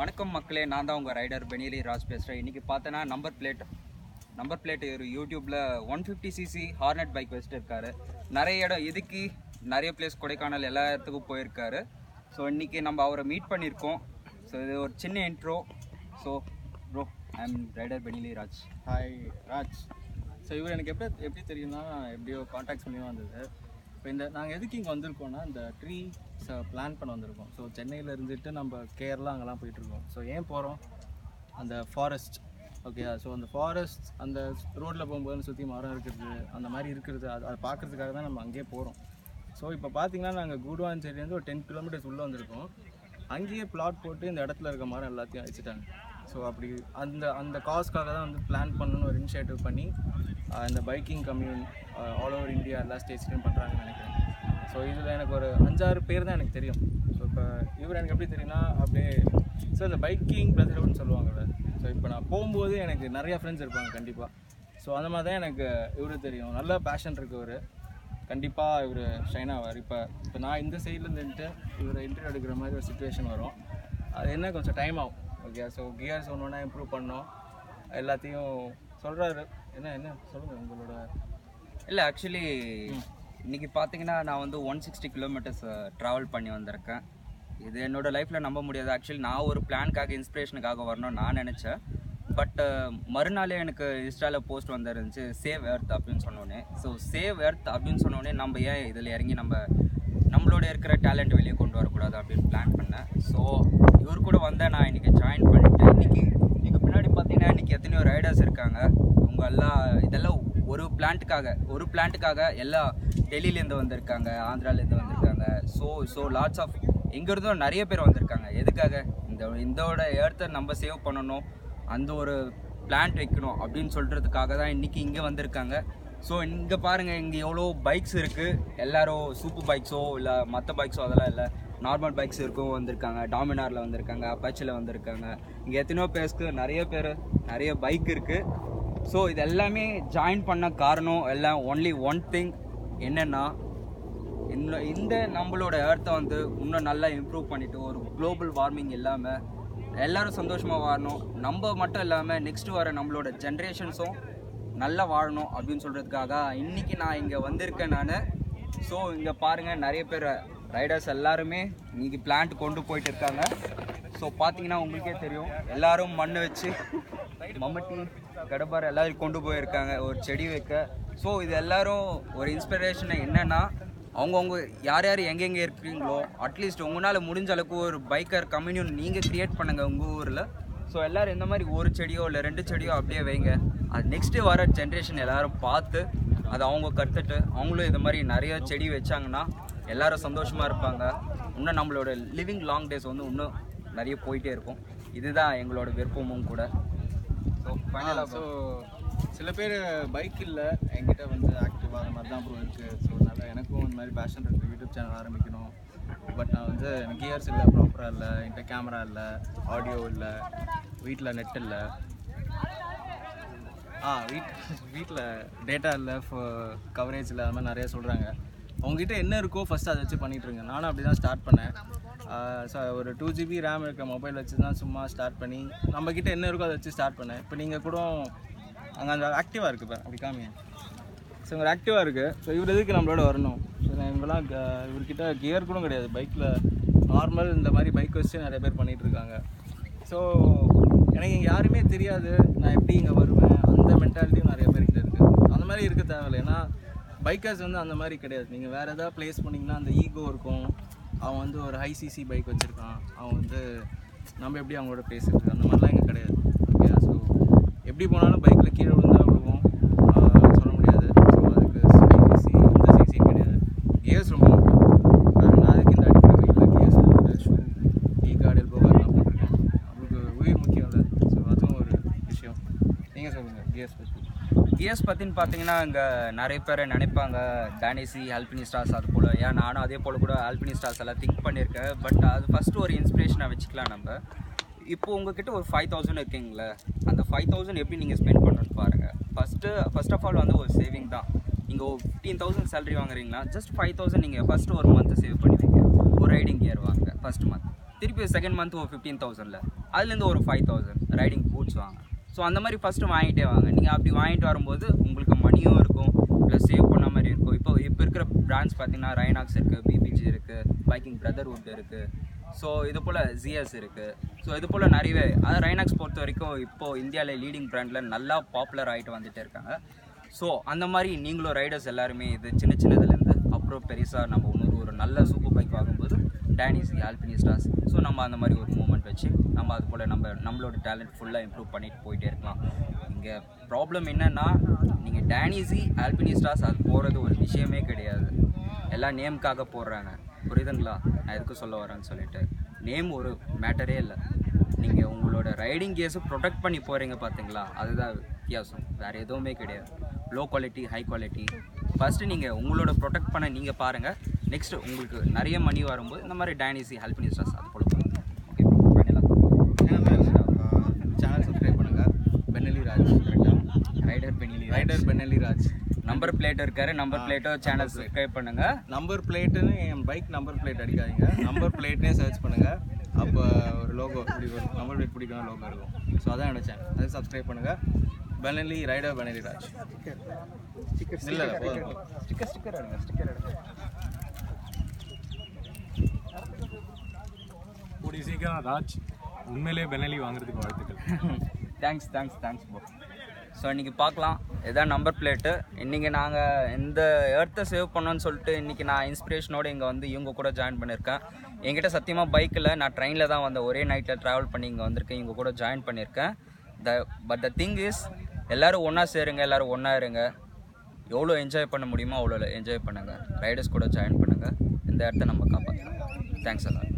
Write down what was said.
வணக்கம் மக்களே நான் தான் உங்கள் ரைடர் பெனிலி ராஜ் பேசுகிறேன் இன்றைக்கி பார்த்தேன்னா நம்பர் பிளேட் நம்பர் பிளேட் ஒரு யூடியூப்பில் one fifty CC Hornet bike வச்சுட்டு இருக்காரு நிறைய இடம் இதுக்கு நிறைய பிளேஸ் கொடைக்கானல் எல்லா இடத்துக்கும் போயிருக்காரு ஸோ இன்றைக்கி நம்ம அவரை மீட் பண்ணியிருக்கோம் ஸோ இது ஒரு சின்ன intro so bro I am rider Benelli Raj hi Raj so இவர் எனக்கு எப்படி எப்படி தெரியும்னா எப்படியோ காண்டாக்ட்ஸ் பண்ணி வந்தது இப்போ இந்த நாங்கள் எதுக்கு இங்கே வந்திருக்கோம்னா இந்த ட்ரீ பிளான் பண்ண வந்திருக்கோம் ஸோ சென்னையில் இருந்துட்டு நம்ம கேரளா அங்கெல்லாம் போயிட்டுருக்கோம் ஸோ ஏன் போகிறோம் அந்த ஃபாரஸ்ட் ஓகே ஸோ அந்த ஃபாரஸ்ட் அந்த ரோட்டில் போகும்போது சுற்றி மரம் இருக்கிறது அந்த மாதிரி இருக்கிறது அது அதை பார்க்குறதுக்காக தான் நம்ம அங்கேயே போகிறோம் ஸோ இப்போ பார்த்தீங்கன்னா நாங்கள் கூடுவான் சைட்லேருந்து ஒரு டென் கிலோமீட்டர்ஸ் உள்ளே வந்திருக்கோம் அங்கேயே பிளாட் போட்டு இந்த இடத்துல இருக்க மரம் எல்லாத்தையும் அழிச்சிட்டாங்க ஸோ அப்படி அந்த அந்த காஸ்க்காக தான் வந்து பிளான் பண்ணணும்னு ஒரு இனிஷியேட்டிவ் பண்ணி ஆஹ் இந்த biking commune all over India எல்லா ஸ்டேட்ஸ்லையும் பண்ணுறாங்கன்னு நினைக்கிறேன் ஸோ இதில் எனக்கு ஒரு அஞ்சாறு பேர் தான் எனக்கு தெரியும் ஸோ இப்போ இவர் எனக்கு எப்படி தெரியும்னா அப்படியே ஸோ இந்த பைக்கிங் பிரதர்னு சொல்லுவாங்கல்ல ஸோ இப்போ நான் போகும்போது எனக்கு நிறைய ஃப்ரெண்ட்ஸ் இருப்பாங்க கண்டிப்பாக ஸோ அந்த மாதிரி தான் எனக்கு இவரு தெரியும் நல்ல பேஷன் இருக்கவர் கண்டிப்பாக இவர் ஷைன் ஆவார் இப்போ இப்போ நான் இந்த சைடில் நின்றுட்டு இவரை இன்டர்வியூ எடுக்கிற மாதிரி ஒரு சுச்சுவேஷன் வரும் அது என்ன கொஞ்சம் டைம் ஆகும் ஓகே ஸோ கியர்ஸ் ஒன்று ஒன்றா இம்ப்ரூவ் பண்ணோம் எல்லாத்தையும் சொல்கிறாரு என்ன என்ன சொல்லுங்கள் உங்களோட இல்லை ஆக்சுவலி இன்னைக்கு பார்த்தீங்கன்னா நான் வந்து ஒன் சிக்ஸ்டி கிலோமீட்டர்ஸ் ட்ராவல் பண்ணி வந்திருக்கேன் இது என்னோட லைஃப்பில் நம்ப முடியாது ஆக்சுவலி நான் ஒரு பிளான்காக இன்ஸ்பிரேஷனுக்காக வரணும்னு நான் நினச்சேன் பட் மறுநாளே எனக்கு இன்ஸ்டாவில் போஸ்ட் வந்துருந்துச்சு சேவ் எர்த் அப்படின்னு சொன்னோன்னே ஸோ சேவ் எர்த் அப்படின்னு சொன்னோடனே நம்ம ஏன் இதில் இறங்கி நம்ம நம்மளோட இருக்கிற டேலண்ட் வெளியே கொண்டு வரக்கூடாது அப்படின்னு பிளான் பண்ணேன் ஸோ இவர் கூட வந்தேன் நான் இன்னைக்கு ஜாயின் பண்ணிட்டு இன்னைக்கு நீங்கள் பின்னாடி பார்த்தீங்கன்னா இன்னைக்கு எத்தனையோ ரைடர்ஸ் இருக்காங்க இவங்க எல்லாம் இதெல்லாம் ஒரு பிளான்ட்டுக்காக ஒரு பிளான்ட்டுக்காக எல்லாம் டெல்லியிலேருந்து வந்திருக்காங்க ஆந்திராலேருந்து வந்திருக்காங்க ஸோ ஸோ லாட்ஸ் ஆஃப் எங்கேருந்தும் நிறைய பேர் வந்திருக்காங்க எதுக்காக இந்த இதோட ஏர்த்தை நம்ம சேவ் பண்ணணும் அந்த ஒரு பிளான்ட் வைக்கணும் அப்படின்னு சொல்கிறதுக்காக தான் இன்றைக்கி இங்கே வந்திருக்காங்க ஸோ இங்கே பாருங்கள் இங்கே எவ்வளோ பைக்ஸ் இருக்குது எல்லாரும் சூப்பர் பைக்ஸோ இல்லை மற்ற பைக்ஸோ அதெல்லாம் இல்லை நார்மல் பைக்ஸ் இருக்கும் வந்திருக்காங்க டாமினாரில் வந்திருக்காங்க அப்பாச்சியில் வந்திருக்காங்க இங்கே எத்தனையோ பேருக்கு நிறைய பேர் நிறைய பைக் இருக்குது ஸோ இது எல்லாமே ஜாயின் பண்ண காரணம் எல்லாம் ஒன்லி ஒன் திங் என்னென்னா இந்த இந்த நம்மளோட ஏர்த்தை வந்து இன்னும் நல்லா இம்ப்ரூவ் பண்ணிட்டு ஒரு குளோபல் வார்மிங் இல்லாமல் எல்லாரும் சந்தோஷமாக வாழணும் நம்ம மட்டும் இல்லாமல் நெக்ஸ்ட் வர நம்மளோட ஜென்ரேஷன்ஸும் நல்லா வாழணும் அப்படின்னு சொல்கிறதுக்காக இன்றைக்கி நான் இங்கே வந்திருக்கேன் நான் ஸோ இங்கே பாருங்கள் நிறைய பேர் ரைடர்ஸ் எல்லாருமே இன்னைக்கு பிளான்ட் கொண்டு போயிட்டு இருக்காங்க ஸோ பார்த்தீங்கன்னா உங்களுக்கே தெரியும் எல்லாரும் மண் வச்சு மம்மட்டி கடப்பாறை எல்லாரும் கொண்டு போயிருக்காங்க ஒரு செடி வைக்க ஸோ இது எல்லாரும் ஒரு இன்ஸ்பிரேஷன் என்னன்னா அவங்கவுங்க யார் யார் எங்கெங்கே இருக்கீங்களோ அட்லீஸ்ட் உங்களால் முடிஞ்ச அளவுக்கு ஒரு பைக்கர் கம்யூனியன் நீங்கள் க்ரியேட் பண்ணுங்கள் உங்கள் ஊரில் ஸோ எல்லோரும் இந்த மாதிரி ஒரு செடியோ இல்லை ரெண்டு செடியோ அப்படியே வைங்க அது நெக்ஸ்ட்டு வர ஜென்ரேஷன் எல்லாரும் பார்த்து அதை அவங்க கற்றுட்டு அவங்களும் இந்த மாதிரி நிறைய செடி வச்சாங்கன்னா எல்லாரும் சந்தோஷமாக இருப்பாங்க இன்னும் நம்மளோட லிவிங் லாங் டேஸ் வந்து இன்னும் நிறைய போயிட்டே இருக்கும் இதுதான் எங்களோட விருப்பமும் கூட ஸோ ஃபைனலாக ஸோ சில பேர் பைக் இல்லை என்கிட்ட வந்து ஆக்டிவாக அந்த மாதிரி தான் ப்ரோ இருக்குது ஸோ அதனால் எனக்கும் இந்த மாதிரி பேஷன் இருக்குது யூடியூப் சேனல் ஆரம்பிக்கணும் பட் நான் வந்து எனக்கு கியர்ஸ் இல்லை ப்ராப்பராக இல்லை என்கிட்ட கேமரா இல்லை ஆடியோ இல்லை வீட்டில் நெட் இல்லை ஆ வீட் வீட்டில் டேட்டா இல்லை கவரேஜ் இல்லை அது மாதிரி நிறைய சொல்கிறாங்க உங்ககிட்ட என்ன இருக்கோ ஃபஸ்ட்டு அதை வச்சு பண்ணிட்டு இருங்க நானும் அப்படி தான் ஸ்டார்ட் பண்ணேன் ஸோ ஒரு டூ ஜிபி ரேம் இருக்க மொபைல் வச்சு தான் சும்மா ஸ்டார்ட் பண்ணி நம்மக்கிட்ட என்ன இருக்கோ அதை வச்சு ஸ்டார்ட் பண்ணேன் இப்போ நீங்கள் கூட அங்கே அந்த ஆக்டிவாக இருக்குது இப்போ அப்படி காமிங்க ஸோ இவர் ஆக்டிவாக இருக்குது ஸோ இவர் எதுக்கு நம்மளோட வரணும் ஸோ நான் இவங்கெல்லாம் க- இவர்கிட்ட கியர் கூட கிடையாது பைக்கில் நார்மல் இந்த மாதிரி பைக் வச்சு நிறைய பேர் பண்ணிகிட்டு இருக்காங்க ஸோ எனக்கு இங்கே யாருமே தெரியாது நான் எப்படி இங்கே வருவேன் அந்த மென்டாலிட்டியும் நிறைய பேர்கிட்ட இருக்குது அந்த மாதிரி இருக்க தேவையில்லை ஏன்னா பைக்கர்ஸ் வந்து அந்த மாதிரி கிடையாது நீங்கள் வேறு ஏதாவது ப்ளேஸ் பண்ணிங்கன்னா அந்த ஈகோ இருக்கும் அவன் வந்து ஒரு ஹை சிசி பைக் வச்சுருக்கான் அவன் வந்து நம்ம எப்படி அவங்களோட பேசுறது அந்த மாதிரிலாம் இங்கே கிடையாது ஓகே ஸோ எப்படி போனாலும் பைக்கில் கீழே விழுந்தா விழுவோம் ஆஹ் சொல்ல முடியாது ஸோ அதுக்கு சிசி இந்த சிசி கிடையாது கியர்ஸ் ரொம்ப முக்கியம் அது நான் அதுக்கு இந்த அடிக்கிற வெயிலில் கியர்ஸ் போட்டு ஷூ டீ கார்டு எல்போ கார்டெலாம் போட்டிருக்கேன் நம்மளுக்கு உயிர் முக்கியம் இல்லை ஸோ அதுவும் ஒரு விஷயம் நீங்கள் சொல்லுங்கள் கியர்ஸ் பற்றி கியர்ஸ் பற்றின்னு பார்த்தீங்கன்னா இங்கே நிறைய பேர் நினைப்பாங்க டானிசி ஆல்பினி ஸ்டார்ஸ் அது போல் ஏன் நானும் அதே போல் கூட ஆல்பினி ஸ்டார்ஸ் எல்லாம் திங்க் பண்ணியிருக்கேன் பட் அது ஃபஸ்ட்டு ஒரு இன்ஸ்பிரேஷனாக வச்சுக்கலாம் நம்ம இப்போ உங்ககிட்ட ஒரு ஃபைவ் தௌசண்ட் இருக்கீங்களே அந்த ஃபைவ் தௌசண்ட் எப்படி நீங்கள் ஸ்பெண்ட் பண்ணணும்னு பாருங்கள் ஃபஸ்ட்டு ஃபர்ஸ்ட் ஆஃப் ஆல் வந்து ஒரு சேவிங் தான் நீங்கள் ஒரு ஃபிஃப்டீன் தௌசண்ட் சேலரி வாங்குறீங்களா ஜஸ்ட் ஃபைவ் தௌசண்ட் நீங்கள் ஃபஸ்ட்டு ஒரு மந்த் சேவ் பண்ணுவீங்க ஒரு ரைடிங் கியர் வாங்க ஃபஸ்ட் மந்த் திருப்பி செகண்ட் மந்த் ஒரு ஃபிஃப்டீன் தௌசண்டில் அதுலேருந்து ஒரு ஃபைவ் தௌசண்ட் ரைடிங் பூட்ஸ் வாங்க ஸோ அந்த மாதிரி ஃபஸ்ட்டு வாங்கிட்டே வாங்க நீங்கள் அப்படி வாங்கிட்டு வரும்போது உங்களுக்கு மணியும் இருக்கும் ப்ளஸ் சேவ் பண்ண மாதிரி இருக்கும் இப்போ இப்போ இருக்கிற பிராண்ட்ஸ் பார்த்தீங்கன்னா ரைனாக்ஸ் இருக்குது பிபிஜி இருக்குது பைக்கிங் பிரதர்வுட் இருக்குது ஸோ இது போல் ஜிஎஸ் இருக்குது ஸோ இது போல் நிறையவே அதாவது ரைனாக்ஸ் பொறுத்த வரைக்கும் இப்போது இந்தியாவில் லீடிங் பிராண்டில் நல்லா பாப்புலர் ஆகிட்டு வந்துட்டே இருக்காங்க ஸோ அந்த மாதிரி நீங்களும் ரைடர்ஸ் எல்லாருமே இது சின்ன சின்னதுலேருந்து அப்புறம் பெருசாக நம்ம இன்னொரு ஒரு நல்ல சூப்பர் பைக் வாங்கும்போது டேனிசி ஆல்பினிஸ்டாஸ் ஸோ நம்ம அந்த மாதிரி ஒரு மூமெண்ட் வச்சு நம்ம அது போல் நம்ம நம்மளோட டேலண்ட் ஃபுல்லாக இம்ப்ரூவ் பண்ணிட்டு போயிட்டே இருக்கலாம் இங்கே ப்ராப்ளம் என்னென்னா நீங்கள் டேனிசி ஆல்பினிஸ்டாஸ் அது போகிறது ஒரு விஷயமே கிடையாது எல்லாம் நேம்க்காக போடுறாங்க புரியுதுங்களா நான் எதுக்கு சொல்ல வரேன்னு சொல்லிட்டு நேம் ஒரு மேட்டரே இல்லை நீங்கள் உங்களோட ரைடிங் கேஸை ப்ரொடெக்ட் பண்ணி போகிறீங்க பார்த்தீங்களா அதுதான் வித்தியாசம் வேறு எதுவுமே கிடையாது low quality high quality first நீங்கள் உங்களோட ப்ரொடெக்ட் பண்ண நீங்கள் பாருங்கள் நெக்ஸ்ட்டு உங்களுக்கு நிறைய மணி வரும்போது இந்த மாதிரி டைனிசி ஹெல்ப் ஸ்டார்ஸ் அது போல பண்ணுங்க ஓகே சேனல் சப்ஸ்கிரைப் பண்ணுங்கள் பென்னலி ராஜ் கரெக்டாக rider Benelli rider Benelli Raj number plate இருக்காரு நம்பர் பிளேட்டோ சேனல் சப்ஸ்கிரைப் பண்ணுங்கள் நம்பர் பிளேட்டுன்னு என் பைக் நம்பர் பிளேட் அடிக்காதீங்க நம்பர் பிளேட்னே சர்ச் பண்ணுங்கள் அப்போ ஒரு லோகோ இப்படி ஒரு நம்பர் பிளேட் பிடிக்கணும் லோகோ இருக்கும் ஸோ அதான் என்னோட சேனல் அதை சப்ஸ்கிரைப் பண்ணுங்கள் பெனலி ரைடர் பெனலி ராஜ் இல்லை இல்லை போதும் போதும். ஸ்டிக்கர் ஸ்டிக்கர் எடுங்க ஸ்டிக்கர் எடுங்க கூடிய சீக்கிரம் ராஜ் உண்மையிலே பெனலி வாங்குறதுக்கு வாழ்த்துக்கள் thanks thanks thanks bro so இன்றைக்கி பார்க்கலாம் இதான் நம்பர் பிளேட்டு இன்றைக்கி நாங்கள் இந்த எர்த்தை சேவ் பண்ணோன்னு சொல்லிட்டு இன்றைக்கி நான் இன்ஸ்பிரேஷனோடு இங்கே வந்து இவங்க கூட ஜாயின் பண்ணியிருக்கேன் என்கிட்ட சத்தியமாக பைக்கில் நான் ட்ரெயினில் தான் வந்தேன் ஒரே நைட்டில் ட்ராவல் பண்ணி இங்கே வந்திருக்கேன் இவங்க கூட ஜாயின் பண்ணியிருக்கேன் the but the thing is எல்லோரும் ஒன்றா சேருங்க எல்லோரும் ஒன்றா இருங்க எவ்வளோ என்ஜாய் பண்ண முடியுமோ அவ்வளோ என்ஜாய் பண்ணுங்கள் ரைடர்ஸ் கூட ஜாயின் பண்ணுங்கள் இந்த இடத்த நம்ம காப்பாற்றலாம் தேங்க்ஸ் எல்லாம்